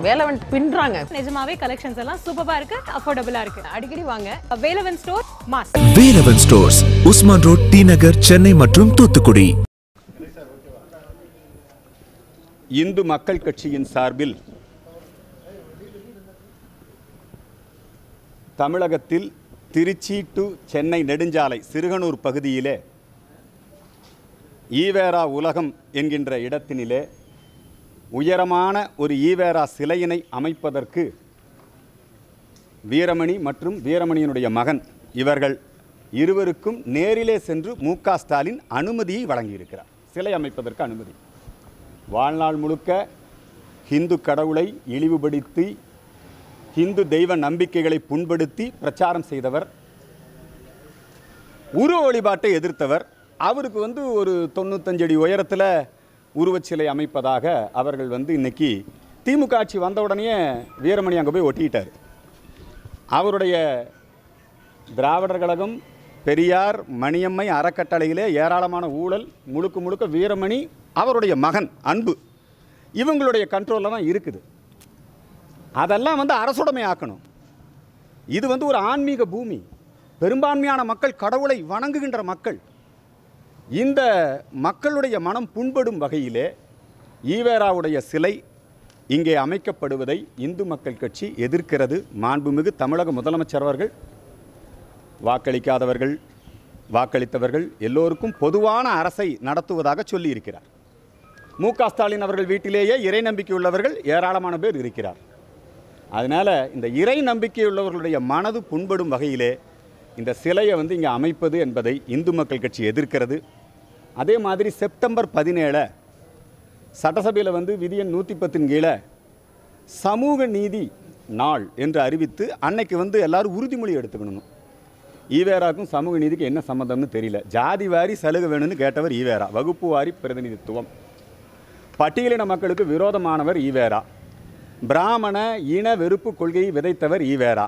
வேலவன் பின்றாங்க நிஜமாவே கலெக்ஷன்ஸ் எல்லாம் சூப்பரா இருக்கு அஃபோர்டபுளா இருக்கு அடிக்கடி வாங்க Velavan store mass Velavan stores Usman road T Nagar Chennai மற்றும் தூத்துக்குடி இந்து மக்கள் கட்சியின் சார்பில் தமிழகத்தில் திருச்சி டு சென்னை நெடுஞ்சாலை சிறுகனூர் பகுதியிலே ஈவேரா உலகம் என்கின்ற இடத்தினிலே உயரமான ஒரு ஈவேரா சிலையினை அமைப்பதற்கு வீரமணி மற்றும் வீரமணியினுடைய மகன் இவர்கள் இருவருக்கும் நேரிலே சென்று மு க ஸ்டாலின் அனுமதியை வழங்கியிருக்கிறார் சிலை அமைப்பதற்கு அனுமதி வாழ்நாள் முழுக்க ஹிந்து கடவுளை இழிவுபடுத்தி ஹிந்து தெய்வ நம்பிக்கைகளை புண்படுத்தி பிரச்சாரம் செய்தவர் உருவ வழிபாட்டை எதிர்த்தவர் அவருக்கு வந்து ஒரு தொண்ணூத்தஞ்சு அடி உயரத்தில் உருவச்சிலை அமைப்பதாக அவர்கள் வந்து இன்னைக்கு திமுக ஆட்சி வந்த உடனே வீரமணி அங்கே போய் ஒட்டிட்டார் அவருடைய திராவிடர் கழகம் பெரியார் மணியம்மை அறக்கட்டளையிலே ஏராளமான ஊழல் முழுக்க முழுக்க வீரமணி அவருடைய மகன் அன்பு இவங்களுடைய கண்ட்ரோலில் தான் இருக்குது அதெல்லாம் வந்து அரசுடைமை ஆக்கணும் இது வந்து ஒரு ஆன்மீக பூமி பெரும்பான்மையான மக்கள் கடவுளை வணங்குகின்ற மக்கள் இந்த மக்களுடைய மனம் புண்படும் வகையிலே ஈவேராவுடைய சிலை இங்கே அமைக்கப்படுவதை இந்து மக்கள் கட்சி எதிர்க்கிறது மாண்புமிகு தமிழக முதலமைச்சர் அவர்கள் வாக்களிக்காதவர்கள் வாக்களித்தவர்கள் எல்லோருக்கும் பொதுவான அரசை நடத்துவதாக சொல்லியிருக்கிறார் மு க ஸ்டாலின் அவர்கள் வீட்டிலேயே இறை நம்பிக்கை உள்ளவர்கள் ஏராளமான பேர் இருக்கிறார் அதனால் இந்த இறை நம்பிக்கையுள்ளவர்களுடைய மனது புண்படும் வகையிலே இந்த சிலையை வந்து இங்கே அமைப்பது என்பதை இந்து மக்கள் கட்சி எதிர்க்கிறது அதே மாதிரி செப்டம்பர் பதினேழு சட்டசபையில் வந்து விதியன் நூற்றி பத்தின் கீழே சமூக நீதி நாள் என்று அறிவித்து அன்னைக்கு வந்து எல்லாரும் உறுதிமொழி எடுத்துக்கணும் ஈவேராக்கும் சமூக நீதிக்கு என்ன சம்மந்தம்னு தெரியல ஜாதி வாரி சலுகை வேணும்னு கேட்டவர் ஈவேரா வகுப்பு வாரி பிரதிநிதித்துவம் பட்டியலின மக்களுக்கு விரோதமானவர் ஈவேரா பிராமண இன வெறுப்பு கொள்கையை விதைத்தவர் ஈவேரா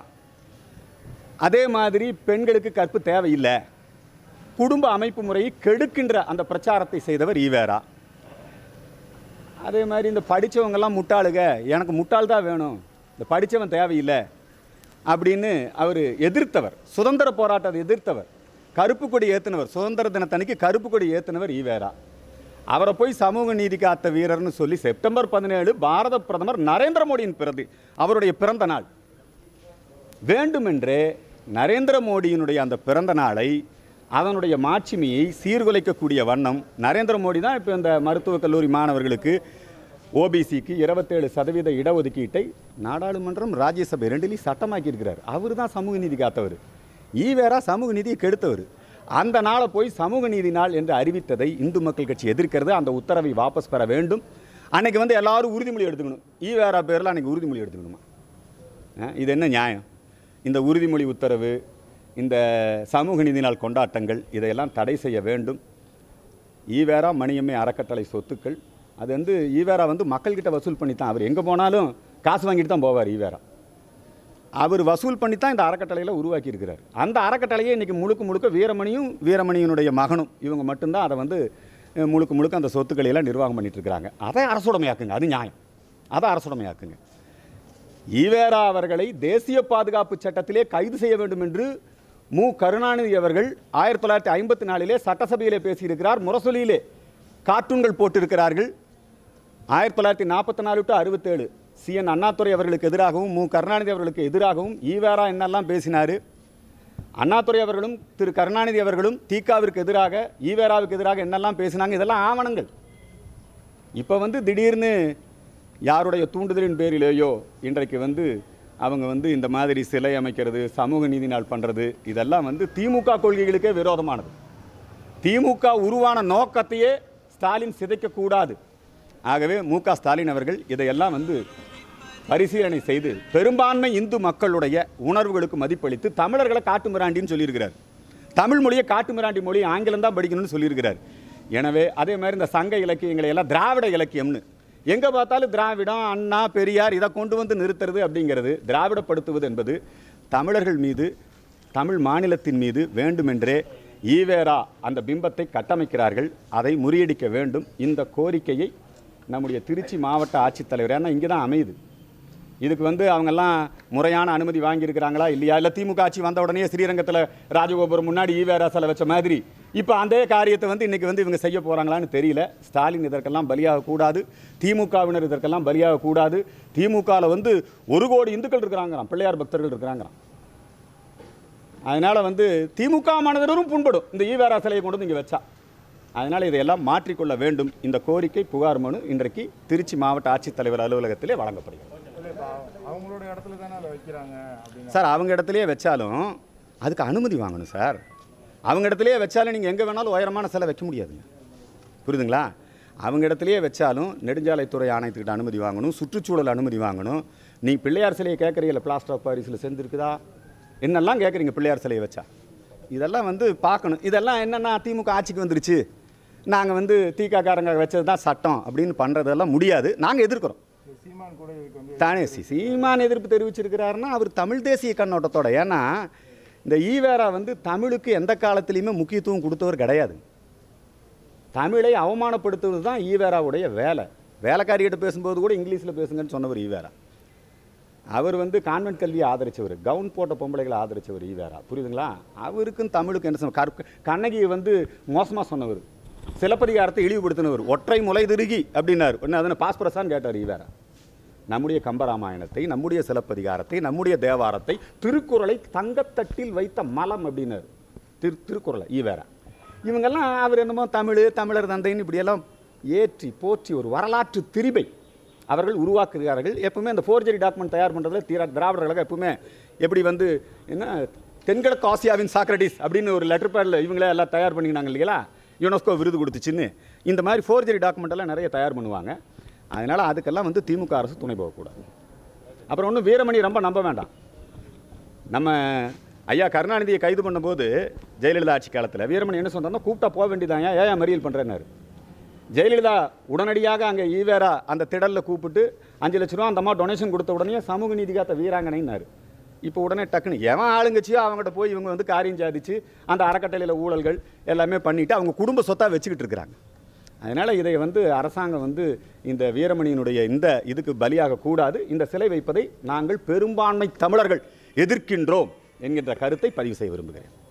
அதே மாதிரி பெண்களுக்கு கற்பு தேவையில்லை குடும்ப அமைப்பு முறையை கெடுக்கின்ற அந்த பிரச்சாரத்தை செய்தவர் ஈவேரா அதே மாதிரி இந்த படித்தவங்கெல்லாம் முட்டாளுக எனக்கு முட்டாள் தான் வேணும் இந்த படித்தவன் தேவையில்லை அப்படின்னு அவர் எதிர்த்தவர் சுதந்திர போராட்டத்தை எதிர்த்தவர் கருப்பு கொடி ஏற்றினவர் சுதந்திர தினத்தன்னைக்கு கருப்பு கொடி ஏற்றினவர் ஈவேரா அவரை போய் சமூக நீதி காத்த வீரர்னு சொல்லி செப்டம்பர் பதினேழு பாரத பிரதமர் நரேந்திர மோடியின் பிறந்து அவருடைய பிறந்த நாள் வேண்டுமென்றே நரேந்திர மோடியினுடைய அந்த பிறந்த நாளை அதனுடைய மாட்சிமையை சீர்குலைக்கக்கூடிய வண்ணம் நரேந்திர மோடி தான் இப்போ இந்த மருத்துவக் கல்லூரி மாணவர்களுக்கு ஓபிசிக்கு இருபத்தேழு சதவீத இடஒதுக்கீட்டை நாடாளுமன்றம் ராஜ்யசபை ரெண்டுலையும் சட்டமாக்கி இருக்கிறார் அவர் தான் சமூக நீதி காத்தவர் ஈவேரா சமூக நீதியை கெடுத்தவர் அந்த நாளை போய் சமூக நீதி நாள் என்று அறிவித்ததை இந்து மக்கள் கட்சி எதிர்க்கிறது அந்த உத்தரவை வாபஸ் பெற வேண்டும் அன்னைக்கு வந்து எல்லாரும் உறுதிமொழி எடுத்துக்கணும் ஈவேரா பேரில் அன்னைக்கு உறுதிமொழி எடுத்துக்கணுமா அஹ், இது என்ன நியாயம் இந்த உறுதிமொழி உத்தரவு இந்த சமூக நீதி நாள் கொண்டாட்டங்கள் இதையெல்லாம் தடை செய்ய வேண்டும் ஈவேரா மணியம்மை அறக்கட்டளை சொத்துக்கள் அது வந்து ஈவேரா வந்து மக்கள்கிட்ட வசூல் பண்ணி தான் அவர் எங்கே போனாலும் காசு வாங்கிட்டு தான் போவார் ஈவேரா அவர் வசூல் பண்ணி தான் இந்த அறக்கட்டளையில் உருவாக்கி இருக்கிறார் அந்த அறக்கட்டளையை இன்றைக்கி முழுக்க முழுக்க வீரமணியும் வீரமணியினுடைய மகனும் இவங்க மட்டும்தான் அதை வந்து அஹ், முழுக்க முழுக்க அந்த சொத்துக்களை எல்லாம் நிர்வாகம் பண்ணிட்டு இருக்கிறாங்க அதை அரசுடைமையாக்குங்க அது நியாயம் அதை அரசுடைமையாக்குங்க ஈவேரா அவர்களை தேசிய பாதுகாப்பு சட்டத்திலே கைது செய்ய வேண்டும் என்று மு கருணாநிதி அவர்கள் ஆயிரத்தி தொள்ளாயிரத்தி ஐம்பத்தி நாலிலே சட்டசபையிலே பேசியிருக்கிறார் முரசொலியிலே கார்ட்டூன்கள் போட்டிருக்கிறார்கள் ஆயிரத்தி தொள்ளாயிரத்தி நாற்பத்தி நாலு டு அறுபத்தேழு சிஎன் அண்ணாதுரை அவர்களுக்கு எதிராகவும் மு கருணாநிதி அவர்களுக்கு எதிராகவும் ஈவேரா என்னெல்லாம் பேசினார் அண்ணாதுரை அவர்களும் திரு கருணாநிதி அவர்களும் தீகாவிற்கு எதிராக ஈவேராவுக்கு எதிராக என்னெல்லாம் பேசினாங்க இதெல்லாம் ஆவணங்கள் இப்போ வந்து திடீர்னு யாருடைய தூண்டுதலின் பேரிலேயோ இன்றைக்கு வந்து அவங்க வந்து இந்த மாதிரி சிலை அமைக்கிறது சமூக நீதி நாள் பண்ணுறது இதெல்லாம் வந்து திமுக கொள்கைகளுக்கே விரோதமானது திமுக உருவான நோக்கத்தையே ஸ்டாலின் சிதைக்கக்கூடாது ஆகவே மு க ஸ்டாலின் அவர்கள் இதையெல்லாம் வந்து பரிசீலனை செய்து பெரும்பான்மை இந்து மக்களுடைய உணர்வுகளுக்கு மதிப்பளித்து தமிழர்களை காட்டு மிராண்டின்னு சொல்லியிருக்கிறார் தமிழ் மொழியை காட்டு மிராண்டி மொழி ஆங்கிலம் தான் படிக்கணும்னு சொல்லியிருக்கிறார் எனவே அதே மாதிரி இந்த சங்க இலக்கியங்களை எல்லாம் திராவிட இலக்கியம்னு எங்கே பார்த்தாலும் திராவிடம் அண்ணா பெரியார் இதை கொண்டு வந்து நிறுத்துறது அப்படிங்கிறது திராவிடப்படுத்துவது என்பது தமிழர்கள் மீது தமிழ் மாநிலத்தின் மீது வேண்டுமென்றே ஈவேரா அந்த பிம்பத்தை கட்டமைக்கிறார்கள் அதை முறியடிக்க வேண்டும் இந்த கோரிக்கையை நம்முடைய திருச்சி மாவட்ட ஆட்சித்தலைவர் ஏன்னா இங்கே தான் அமையுது இதுக்கு வந்து அவங்கெல்லாம் முறையான அனுமதி வாங்கியிருக்கிறாங்களா இல்லையா இல்லை திமுக ஆட்சி வந்த உடனே ஸ்ரீரங்கத்தில் ராஜகோபுரம் முன்னாடி ஈவேரா சிலை வச்ச மாதிரி இப்போ அதே காரியத்தை வந்து இன்றைக்கி வந்து இவங்க செய்ய போகிறாங்களான்னு தெரியல ஸ்டாலின் இதற்கெல்லாம் பலியாகக்கூடாது திமுகவினர் இதற்கெல்லாம் பலியாகக்கூடாது திமுகவில் வந்து ஒரு கோடி இந்துக்கள் இருக்கிறாங்களாம் பிள்ளையார் பக்தர்கள் இருக்கிறாங்களாம் அதனால் வந்து திமுக மாணவரும் புண்படும் இந்த ஈவேரா சிலையை கொண்டு வந்து இங்கே வச்சா அதனால் இதையெல்லாம் மாற்றிக்கொள்ள வேண்டும் இந்த கோரிக்கை புகார் மனு இன்றைக்கு திருச்சி மாவட்ட ஆட்சித்தலைவர் அலுவலகத்திலே வழங்கப்படுகிறது இல்லை இப்போ அவங்களோட இடத்துல தானே அதை வைக்கிறாங்க அப்படின்னு சார் அவங்க இடத்துலையே வச்சாலும் அதுக்கு அனுமதி வாங்கணும் சார் அவங்க இடத்துலையே வச்சாலும் நீங்கள் எங்கே வேணாலும் உயரமான சிலை வைக்க முடியாதுங்க புரியுதுங்களா அவங்க இடத்துலையே வச்சாலும் நெடுஞ்சாலைத்துறை ஆணையத்துக்கிட்ட அனுமதி வாங்கணும் சுற்றுச்சூழல் அனுமதி வாங்கணும் நீ பிள்ளையார் சிலையை கேட்குறீங்கள பிளாஸ்டர் ஆஃப் பாரிஸில் செஞ்சுருக்குதா என்னெல்லாம் கேட்குறீங்க பிள்ளையார் சிலையை வச்சா இதெல்லாம் வந்து பார்க்கணும் இதெல்லாம் என்னென்னா திமுக ஆட்சிக்கு வந்துருச்சு நாங்கள் வந்து தீக்காக்காரங்க வச்சது தான் சட்டம் அப்படின்னு பண்ணுறதெல்லாம் முடியாது நாங்கள் எதிர்க்கிறோம் இந்த சீமான் கூட இதுக்கு வந்து தானே சி- சீமான் எதிர்ப்பு தெரிவிச்சிருக்கிறாருன்னா அவர் தமிழ் தேசிய கண்ணோட்டத்தோட ஏன்னா இந்த ஈவேரா வந்து தமிழுக்கு எந்த காலத்துலேயுமே முக்கியத்துவம் கொடுத்தவர் கிடையாது தமிழை அவமானப்படுத்துவது தான் ஈவேராவுடைய வேலை வேலைக்காரிகிட்ட பேசும்போது கூட இங்கிலீஷில் பேசுங்கன்னு சொன்னவர் ஈவேரா அவர் வந்து கான்வென்ட் கல்வியை ஆதரிச்சவர் கவுன் போட்ட பொம்பளைகளை ஆதரிச்சவர் ஈவேரா புரியுதுங்களா அவருக்கும் தமிழுக்கும் என்ன சம்ம- கற்ப கண்ணகியை வந்து மோசமாக சொன்னவர் சிலப்பதிகாரத்தை இழிவுபடுத்தினவர் ஒற்றை முளை திருகி அப்படின்னார் ஒன்று அதனை பாஸ்பரஸான்னு கேட்டார் ஈவேரா நம்முடைய கம்பராமாயணத்தை நம்முடைய சிலப்பதிகாரத்தை நம்முடைய தேவாரத்தை திருக்குறளை தங்கத்தட்டில் வைத்த மலம் அப்படின்னார் திரு திருக்குறளை ஈவேரா இவங்கெல்லாம் அவர் என்னமோ தமிழ் தமிழர் தந்தைன்னு இப்படியெல்லாம் ஏற்றி போற்றி ஒரு வரலாற்று திரிபை அவர்கள் உருவாக்குகிறார்கள் எப்பவுமே அந்த ஃபோர்ஜரி டாக்குமெண்ட் தயார் பண்ணுறதுல தீரா திராவிடர் கழகம் எப்பவுமே எப்படி வந்து என்ன தென்கிழக்கு ஆசியாவின் சாக்ரட்டிஸ் அப்படின்னு ஒரு லெட்டர் பேடில் இவங்களே எல்லாம் தயார் பண்ணிக்கினாங்க இல்லைங்களா யுனெஸ்கோ விருது கொடுத்துச்சுன்னு இந்த மாதிரி ஃபோர்ஜரி டாக்குமெண்ட் எல்லாம் நிறைய தயார் பண்ணுவாங்க அதனால் அதுக்கெல்லாம் வந்து திமுக அரசு துணை போகக்கூடாது அப்புறம் ஒன்றும் வீரமணி ரொம்ப நம்ப வேண்டாம் நம்ம ஐயா கருணாநிதியை கைது பண்ணும்போது ஜெயலலிதா ஆட்சி காலத்தில் வீரமணி என்ன சொன்னார்னா கூப்பிட்டா போக வேண்டியதாங்க ஏன் ஏன் மறியல் பண்ணுறேன்னாரு ஜெயலலிதா உடனடியாக அங்கே ஈவேரா அந்த திடலில் கூப்பிட்டு அஞ்சு லட்ச ரூபா அந்த அம்மா டொனேஷன் கொடுத்த உடனே சமூக நீதி காத்த வீராங்கனைன்னாரு இப்போ உடனே டக்குன்னு எவன் ஆளுங்கச்சியோ அவங்ககிட்ட போய் இவங்க வந்து காரியம் சாதிச்சு அந்த அறக்கட்டளையில் ஊழல்கள் எல்லாமே பண்ணிட்டு அவங்க குடும்ப சொத்தாக வச்சுக்கிட்டு இருக்கிறாங்க அதனால் இதை வந்து அரசாங்கம் வந்து இந்த வீரமணியினுடைய இந்த இதுக்கு பலியாக கூடாது இந்த சிலை வைப்பதை நாங்கள் பெரும்பான்மை தமிழர்கள் எதிர்க்கின்றோம் என்கின்ற கருத்தை பதிவு செய்ய விரும்புகிறேன்